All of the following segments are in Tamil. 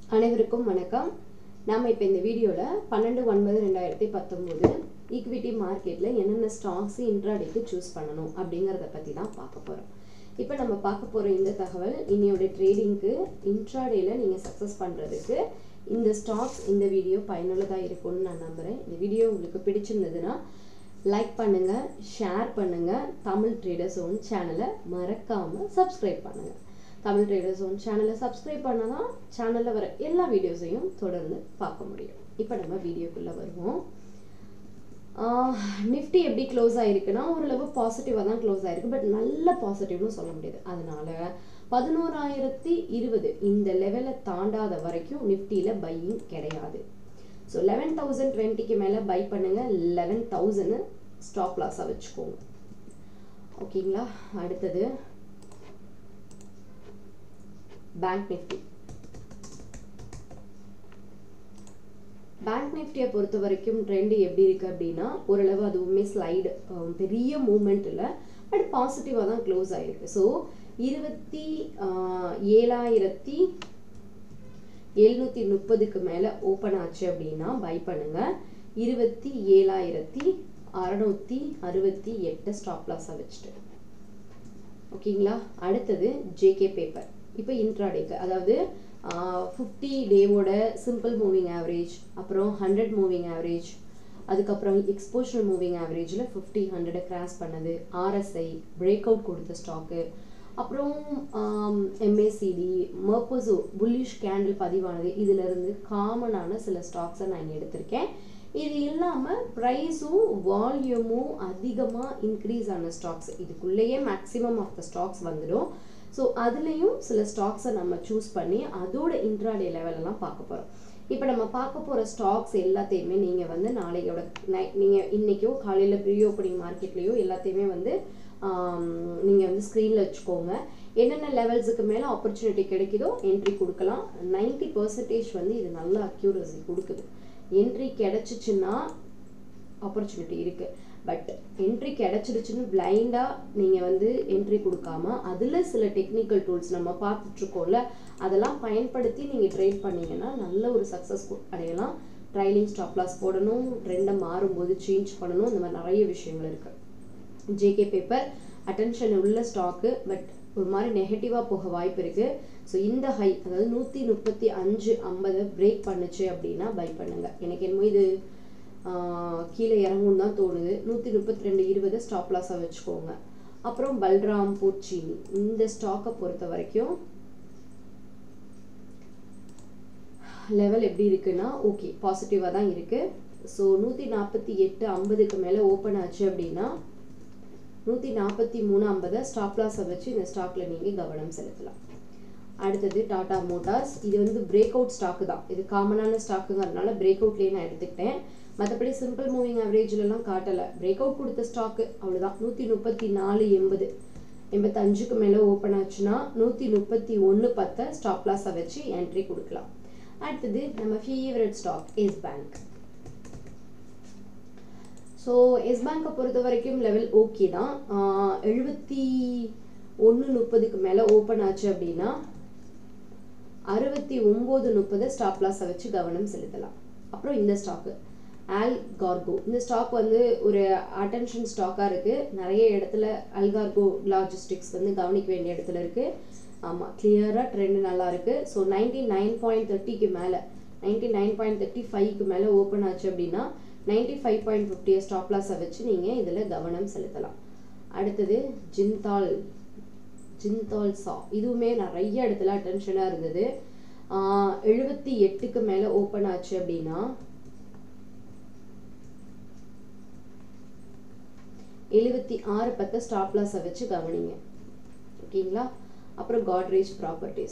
அனைவருக்கும் வணக்கம் நாம் இப்போ இந்த வீடியோவில் பன்னெண்டு ஒன்பது ரெண்டாயிரத்தி பத்தொம்போது ஈக்விட்டி மார்க்கெட்டில் என்னென்ன ஸ்டாக்ஸ் இன்ட்ராடேக்கு சூஸ் பண்ணணும் அப்படிங்கிறத பற்றி தான் பார்க்க போகிறோம் இப்போ நம்ம பார்க்க போகிற இந்த தகவல் இன்னையோட ட்ரேடிங்க்கு இன்ட்ராடேயில் நீங்கள் சக்ஸஸ் பண்ணுறதுக்கு இந்த ஸ்டாக்ஸ் இந்த வீடியோ பயனுள்ளதாக இருக்கும்னு நான் நம்புகிறேன் இந்த வீடியோ உங்களுக்கு பிடிச்சிருந்ததுன்னா லைக் பண்ணுங்கள் ஷேர் பண்ணுங்கள் தமிழ் ட்ரேடர்ஸ் ஓன் சேனலை மறக்காமல் சப்ஸ்கிரைப் பண்ணுங்கள் தமிழ் ட்ரேடர்ஸ் ஓன் சேனலை சப்ஸ்கிரைப் பண்ணால் தான் சேனலில் வர எல்லா வீடியோஸையும் தொடர்ந்து பார்க்க முடியும் இப்போ நம்ம வீடியோக்குள்ளே வருவோம் நிஃப்டி எப்படி க்ளோஸ் ஆகிருக்குன்னா ஓரளவு பாசிட்டிவாக தான் க்ளோஸ் ஆகிருக்கு பட் நல்ல பாசிட்டிவ்னு சொல்ல முடியாது அதனால பதினோராயிரத்தி இருபது இந்த லெவலை தாண்டாத வரைக்கும் நிஃப்டியில் பையிங் கிடையாது ஸோ லெவன் தௌசண்ட் டுவெண்ட்டிக்கு மேலே பை பண்ணுங்கள் லெவன் தௌசண்ட் ஸ்டாப் லாஸாக வச்சுக்கோங்க ஓகேங்களா அடுத்தது பேங்க் நிஃப்டி பேங்க் நிஃப்டியை பொறுத்த வரைக்கும் ட்ரெண்ட் எப்படி இருக்குது அப்படின்னா ஓரளவு அதுவுமே ஸ்லைடு பெரிய மூமெண்ட் இல்லை பட் பாசிட்டிவாக தான் க்ளோஸ் ஆகிருக்கு ஸோ இருபத்தி ஏழாயிரத்தி எழுநூற்றி முப்பதுக்கு மேலே ஓப்பன் ஆச்சு அப்படின்னா பை பண்ணுங்கள் இருபத்தி ஏழாயிரத்தி அறநூற்றி அறுபத்தி எட்டு ஸ்டாப் லாஸாக வச்சுட்டு ஓகேங்களா அடுத்தது ஜேகே பேப்பர் இப்போ இன்ட்ராடேக்கு அதாவது ஃபிஃப்டி டேவோட சிம்பிள் மூவிங் ஆவரேஜ் அப்புறம் ஹண்ட்ரட் மூவிங் ஆவரேஜ் அதுக்கப்புறம் எக்ஸ்போஷனல் மூவிங் ஆவரேஜில் ஃபிஃப்டி ஹண்ட்ரடை கிராஸ் பண்ணது ஆர்எஸ்ஐ பிரேக் அவுட் கொடுத்த ஸ்டாக்கு அப்புறம் எம்ஏசிடி மர்போசோ புல்லிஷ் கேண்டில் பதிவானது இதிலிருந்து காமனான சில ஸ்டாக்ஸை நான் எடுத்திருக்கேன் இது இல்லாமல் ப்ரைஸும் வால்யூமும் அதிகமாக இன்க்ரீஸ் ஆன ஸ்டாக்ஸ் இதுக்குள்ளேயே மேக்ஸிமம் ஆஃப் த ஸ்டாக்ஸ் வந்துடும் ஸோ அதுலேயும் சில ஸ்டாக்ஸை நம்ம சூஸ் பண்ணி அதோட இன்ட்ராடே லெவலெல்லாம் பார்க்க போகிறோம் இப்போ நம்ம பார்க்க போகிற ஸ்டாக்ஸ் எல்லாத்தையுமே நீங்கள் வந்து நாளையோட நை நீங்கள் இன்றைக்கோ காலையில் ப்ரீ ஓப்பனிங் மார்க்கெட்லேயோ எல்லாத்தையுமே வந்து நீங்கள் வந்து ஸ்க்ரீனில் வச்சுக்கோங்க என்னென்ன லெவல்ஸுக்கு மேலே ஆப்பர்ச்சுனிட்டி கிடைக்குதோ என்ட்ரி கொடுக்கலாம் நைன்டி பர்சன்டேஜ் வந்து இது நல்ல அக்யூரசி கொடுக்குது என்ட்ரி கிடச்சிச்சின்னா ஆப்பர்ச்சுனிட்டி இருக்குது பட் என்ட்ரி கிடச்சிருச்சுன்னு பிளைண்டாக நீங்கள் வந்து என்ட்ரி கொடுக்காம அதில் சில டெக்னிக்கல் டூல்ஸ் நம்ம பார்த்துட்ருக்கோம்ல அதெல்லாம் பயன்படுத்தி நீங்கள் ட்ரேட் பண்ணிங்கன்னா நல்ல ஒரு சக்ஸஸ் அடையலாம் ட்ரைலிங் ஸ்டாப் லாஸ் போடணும் ட்ரெண்டை மாறும்போது சேஞ்ச் பண்ணணும் இந்த மாதிரி நிறைய விஷயங்கள் இருக்குது ஜேகே பேப்பர் அட்டென்ஷன் உள்ள ஸ்டாக்கு பட் ஒரு மாதிரி நெகட்டிவாக போக வாய்ப்பு இருக்குது ஸோ இந்த ஹை அதாவது நூற்றி முப்பத்தி அஞ்சு ஐம்பதை பிரேக் பண்ணுச்சு அப்படின்னா பை பண்ணுங்கள் எனக்கு என்னமோ இது கீழே இறங்கும் தான் தோணுது நூற்றி முப்பத்தி ரெண்டு இருபது ஸ்டாப் லாஸாக வச்சுக்கோங்க அப்புறம் பல்ராம் பூச்சினி இந்த ஸ்டாக்கை பொறுத்த வரைக்கும் லெவல் எப்படி இருக்குன்னா ஓகே பாசிட்டிவாக தான் இருக்குது ஸோ நூற்றி நாற்பத்தி எட்டு ஐம்பதுக்கு மேலே ஓப்பன் ஆச்சு அப்படின்னா நூற்றி நாற்பத்தி மூணு ஐம்பதை ஸ்டாப் லாஸை வச்சு இந்த ஸ்டாக்கில் நீங்கள் கவனம் செலுத்தலாம் அடுத்தது டாடா மோட்டார்ஸ் இது வந்து பிரேக் அவுட் ஸ்டாக்கு தான் இது காமனான ஸ்டாக்குங்கிறதுனால பிரேக் அவுட்லேயே நான் எடுத்துக்கிட்டேன் மற்றபடி சிம்பிள் மூவிங் ஆவரேஜ்லலாம் காட்டலை பிரேக் அவுட் கொடுத்த ஸ்டாக்கு அவ்வளோதான் நூற்றி முப்பத்தி நாலு எண்பது எண்பத்தஞ்சுக்கு மேலே ஓப்பன் ஆச்சுன்னா நூற்றி முப்பத்தி ஒன்று பத்தை ஸ்டாப் லாஸை வச்சு என்ட்ரி கொடுக்கலாம் அடுத்தது நம்ம favourite stock Yes Bank so Yes பேங்கை பொறுத்த வரைக்கும் லெவல் ஓகே தான் எழுபத்தி ஒன்று முப்பதுக்கு மேலே ஓப்பன் ஆச்சு அப்படின்னா அறுபத்தி ஒம்பது முப்பது ஸ்டாப் லாஸை வச்சு கவனம் செலுத்தலாம் அப்புறம் இந்த ஸ்டாக்கு ஆல் கார்கோ இந்த ஸ்டாக் வந்து ஒரு அட்டென்ஷன் ஸ்டாக்காக இருக்குது நிறைய இடத்துல அல்கார்கோ லாஜிஸ்டிக்ஸ் வந்து கவனிக்க வேண்டிய இடத்துல இருக்குது ஆமாம் கிளியராக ட்ரெண்ட் நல்லா இருக்குது ஸோ நைன்டி நைன் பாயிண்ட் தேர்ட்டிக்கு மேலே நைன்டி நைன் பாயிண்ட் தேர்ட்டி ஃபைவ்க்கு மேலே ஓப்பன் ஆச்சு அப்படின்னா நைன்டி ஃபைவ் பாயிண்ட் ஃபிஃப்டியை ஸ்டாப் லாஸை வச்சு நீங்கள் இதில் கவனம் செலுத்தலாம் அடுத்தது ஜிந்தால் ஜிந்தால் சா இதுவுமே நிறைய இடத்துல அட்டென்ஷனாக இருந்தது எழுபத்தி எட்டுக்கு மேலே ஓப்பன் ஆச்சு அப்படின்னா எழுபத்தி ஆறு பத்தை ஸ்டாப் லாஸை வச்சு கவனிங்க ஓகேங்களா அப்புறம் காட்ரேஜ் ப்ராப்பர்ட்டிஸ்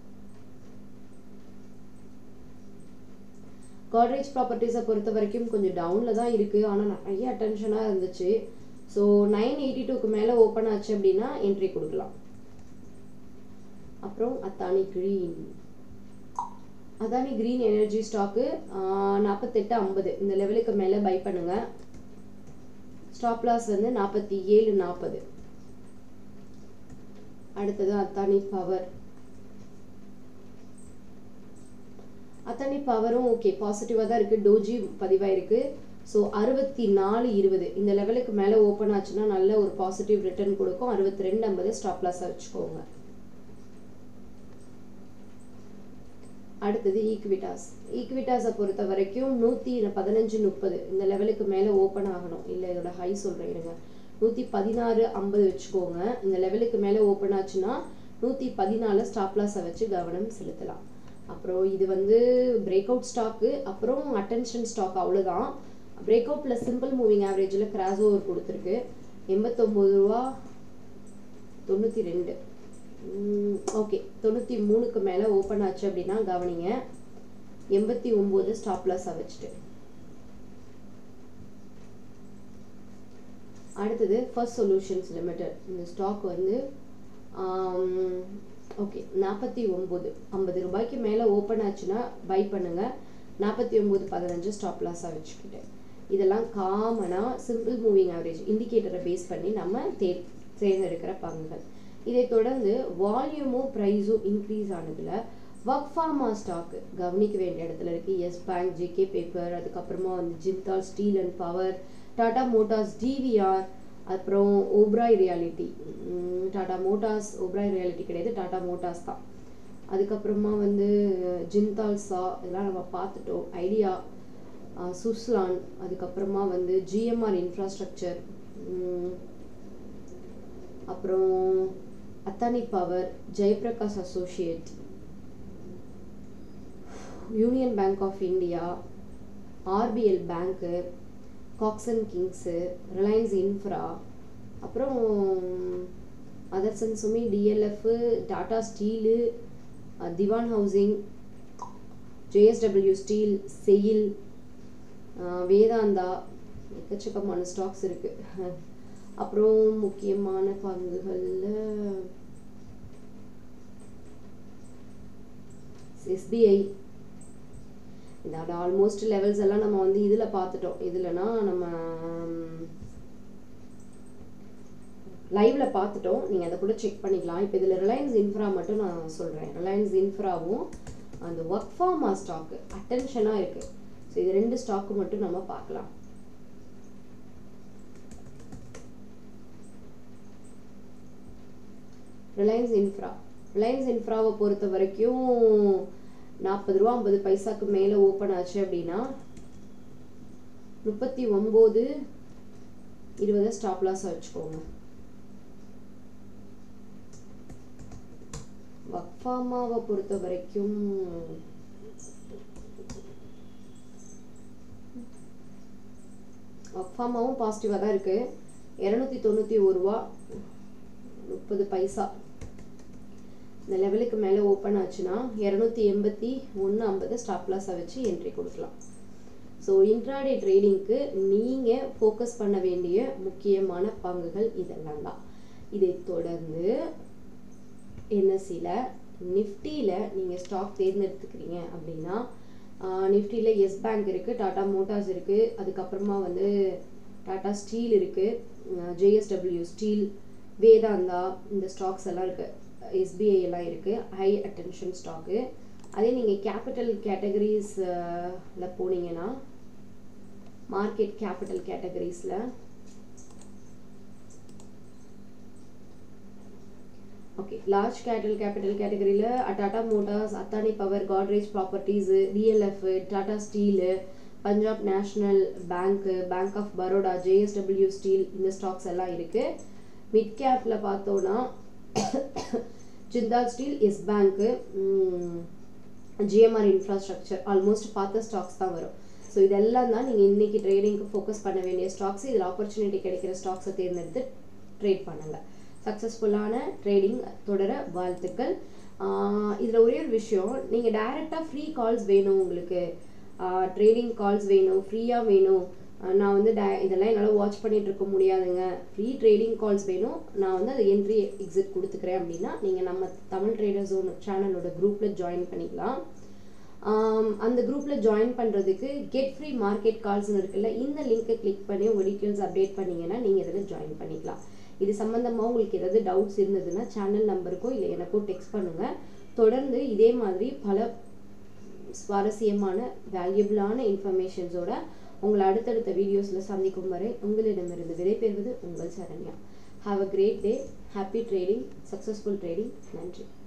காட்ரேஜ் ப்ராப்பர்ட்டிஸை பொறுத்த வரைக்கும் கொஞ்சம் டவுனில் தான் இருக்குது ஆனால் நிறைய அட்டென்ஷனாக இருந்துச்சு ஸோ நைன் எயிட்டி டூக்கு மேலே ஓப்பன் ஆச்சு அப்படின்னா என்ட்ரி கொடுக்கலாம் அப்புறம் Adani Green Adani Green Energy stock நாற்பத்தெட்டு ஐம்பது இந்த லெவலுக்கு மேலே பை பண்ணுங்கள் ஸ்டாப் லாஸ் வந்து நாற்பத்தி ஏழு நாற்பது அடுத்தது அத்தானி பவர் அத்தனை பவரும் ஓகே பாசிட்டிவாக தான் இருக்குது டோஜி பதிவாயிருக்கு ஸோ அறுபத்தி நாலு இருபது இந்த லெவலுக்கு மேலே ஓப்பன் ஆச்சுன்னா நல்ல ஒரு பாசிட்டிவ் ரிட்டர்ன் கொடுக்கும் அறுபத்தி ரெண்டு ஐம்பது ஸ்டாப் லாஸாக வச்சுக்கோங்க அடுத்தது ஈக்விட்டாஸ் ஈக்விட்டாஸை பொறுத்த வரைக்கும் நூற்றி பதினஞ்சு முப்பது இந்த லெவலுக்கு மேலே ஓப்பன் ஆகணும் இல்லை இதோட ஹை சொல்கிறேன் இருங்க நூற்றி பதினாறு ஐம்பது வச்சுக்கோங்க இந்த லெவலுக்கு மேலே ஓப்பன் ஆச்சுன்னா நூற்றி பதினாலு ஸ்டாப் லாஸை வச்சு கவனம் செலுத்தலாம் அப்புறம் இது வந்து பிரேக் அவுட் ஸ்டாக்கு அப்புறம் அட்டென்ஷன் ஸ்டாக் அவ்வளோதான் break out plus simple moving ஆவரேஜில் கிராஸ் ஓவர் கொடுத்துருக்கு எண்பத்தொம்போது ரூபா தொண்ணூற்றி ரெண்டு ஓகே தொண்ணூற்றி மூணுக்கு மேலே ஓப்பன் ஆச்சு அப்படின்னா கவனிங்க எண்பத்தி ஒம்பது ஸ்டாப் லாஸாக வச்சுட்டு அடுத்தது ஃபர்ஸ்ட் சொல்யூஷன்ஸ் லிமிடெட் இந்த ஸ்டாக் வந்து ஓகே நாற்பத்தி ஒம்பது ஐம்பது ரூபாய்க்கு மேலே ஓப்பன் ஆச்சுன்னா பை பண்ணுங்கள் நாற்பத்தி ஒம்பது பதினஞ்சு ஸ்டாப் லாஸாக வச்சுக்கிட்டு இதெல்லாம் காமனாக சிம்பிள் மூவிங் ஆவரேஜ் இண்டிகேட்டரை பேஸ் பண்ணி நம்ம தே தேர்ந்தெடுக்கிற பங்குகள் இதை தொடர்ந்து வால்யூமும் ப்ரைஸும் இன்க்ரீஸ் ஆனதில் ஒர்க் ஃபார்மா ஸ்டாக்கு கவனிக்க வேண்டிய இடத்துல இருக்குது எஸ் பேங்க் ஜேகே பேப்பர் அதுக்கப்புறமா வந்து Jindal Steel and Power Tata Motors DVR அப்புறம் Oberoi Realty Tata Motors Oberoi Realty கிடையாது டாடா மோட்டார்ஸ் தான் அதுக்கப்புறமா வந்து ஜிந்தால் சா இதெல்லாம் நம்ம பார்த்துட்டோம் ஐடியா சுஸ்லான் அதுக்கப்புறமா வந்து ஜிஎம்ஆர் இன்ஃப்ராஸ்ட்ரக்சர் அப்புறம் Adani Power Jaiprakash Associate Union Bank of India RBL Bank Cox and Kings Reliance Infra அப்புறம் அதர்சன் சுமி DLF Tata Steel Dewan Housing JSW Steel SAIL Vedanta எக்கச்சக்கமான ஸ்டாக்ஸ் இருக்குது அப்புறம் முக்கியமான பங்குகளில் எஸ்பிஐ இதோட ஆல்மோஸ்ட் லெவல்ஸ் எல்லாம் நம்ம வந்து இதில் பார்த்துட்டோம் இதுலனா நம்ம லைவ்ல பார்த்துட்டோம் நீங்கள் அதை கூட செக் பண்ணிக்கலாம் இப்போ இதில் ரிலையன்ஸ் இன்ஃப்ரா மட்டும் நான் சொல்கிறேன் ரிலையன்ஸ் இன்ஃப்ராவும் அந்த ஒர்க் ஃபார்மா ஸ்டாக்கு அட்டென்ஷனாக இருக்குது ஸோ இது ரெண்டு ஸ்டாக்கு மட்டும் நம்ம பார்க்கலாம் ரிலையன்ஸ் இன்ஃப்ரா ரிலையன்ஸ் இன்ஃப்ராவை பொறுத்த வரைக்கும் நாற்பது ரூபா ஐம்பது பைசாக்கு மேலே ஓப்பன் ஆச்சு அப்படின்னா முப்பத்தி ஒம்பது இருபது ஸ்டாப் லாஸாக வச்சுக்கோங்க வக்ஃபாமாவை பொறுத்த வரைக்கும் வக்ஃபாமாவும் பாசிட்டிவாக தான் இருக்குது இரநூத்தி தொண்ணூற்றி ஒரு ரூபா முப்பது பைசா இந்த லெவலுக்கு மேலே ஓப்பன் ஆச்சுன்னா இரநூத்தி எண்பத்தி ஒன்று ஐம்பது ஸ்டாப் லாஸை வச்சு என்ட்ரி கொடுக்கலாம் ஸோ இன்ட்ராடே ட்ரேடிங்க்கு நீங்கள் ஃபோக்கஸ் பண்ண வேண்டிய முக்கியமான பங்குகள் இதெல்லாம் தான் இதை தொடர்ந்து என்எஸ்சியில் நிஃப்டியில் நீங்கள் ஸ்டாக் தேர்ந்தெடுத்துக்கிறீங்க அப்படின்னா நிஃப்டியில் எஸ் பேங்க் இருக்குது டாடா மோட்டார்ஸ் இருக்குது அதுக்கப்புறமா வந்து டாடா ஸ்டீல் இருக்குது ஜேஎஸ்டபிள்யூ ஸ்டீல் வேதாந்தா இந்த ஸ்டாக்ஸ் எல்லாம் இருக்குது எஸ்பிஐ எல்லாம் இருக்குது ஹை அட்டென்ஷன் ஸ்டாக்கு அதே நீங்கள் கேபிட்டல் கேட்டகரிஸில் போனீங்கன்னா மார்க்கெட் கேபிட்டல் கேட்டகரிஸில் ஓகே லார்ஜ் கேபிட்டல் கேபிட்டல் கேட்டகரியில் Tata Motors Adani Power Godrej Properties DLF Tata Steel Punjab National Bank Bank of Baroda JSW Steel இந்த ஸ்டாக்ஸ் எல்லாம் இருக்குது மிட் கேப்பில் பார்த்தோன்னா Jindal Steel Yes Bank GMR Infrastructure almost பார்த்த ஸ்டாக்ஸ் தான் வரும் ஸோ இதெல்லாம் தான் நீங்கள் இன்றைக்கி ட்ரேடிங்க்கு ஃபோக்கஸ் பண்ண வேண்டிய ஸ்டாக்ஸ் இதில் ஆப்பர்ச்சுனிட்டி கிடைக்கிற ஸ்டாக்ஸை தேர்ந்தெடுத்து ட்ரேட் பண்ணுங்கள் சக்ஸஸ்ஃபுல்லான ட்ரேடிங் தொடர வாழ்த்துக்கள் இதில் ஒரே ஒரு விஷயம் நீங்கள் டைரெக்டாக ஃப்ரீ கால்ஸ் வேணும் உங்களுக்கு ட்ரேடிங் கால்ஸ் வேணும் ஃப்ரீயாக வேணும் நான் வந்து டே இதெல்லாம் என்னால் வாட்ச் பண்ணிகிட்டு இருக்க முடியாதுங்க ஃப்ரீ ட்ரேடிங் கால்ஸ் வேணும் நான் வந்து அது என்ட்ரி எக்ஸிட் கொடுத்துக்கிறேன் அப்படின்னா நீங்கள் நம்ம தமிழ் ட்ரேடர் ஜோன் சேனலோட குரூப்பில் ஜாயின் பண்ணிக்கலாம் அந்த குரூப்பில் ஜாயின் பண்ணுறதுக்கு கெட் ஃப்ரீ மார்க்கெட் கால்ஸ்னு இருக்குல்ல இந்த லிங்க்கை கிளிக் பண்ணி உங்கள் டீட்டெயில்ஸ் அப்டேட் பண்ணிங்கன்னா நீங்கள் இதில் ஜாயின் பண்ணிக்கலாம் இது சம்மந்தமாக உங்களுக்கு ஏதாவது டவுட்ஸ் இருந்ததுன்னா சேனல் நம்பருக்கோ இல்லை எனக்கோ டெக்ஸ்ட் பண்ணுங்கள் தொடர்ந்து இதே மாதிரி பல சுவாரஸ்யமான வேல்யூபிளான இன்ஃபர்மேஷன்ஸோட உங்களை அடுத்தடுத்த வீடியோஸில் சந்திக்கும் வரை உங்களிடமிருந்து விடைபெறுவது உங்கள் Saranya have a great day happy trading successful trading நன்றி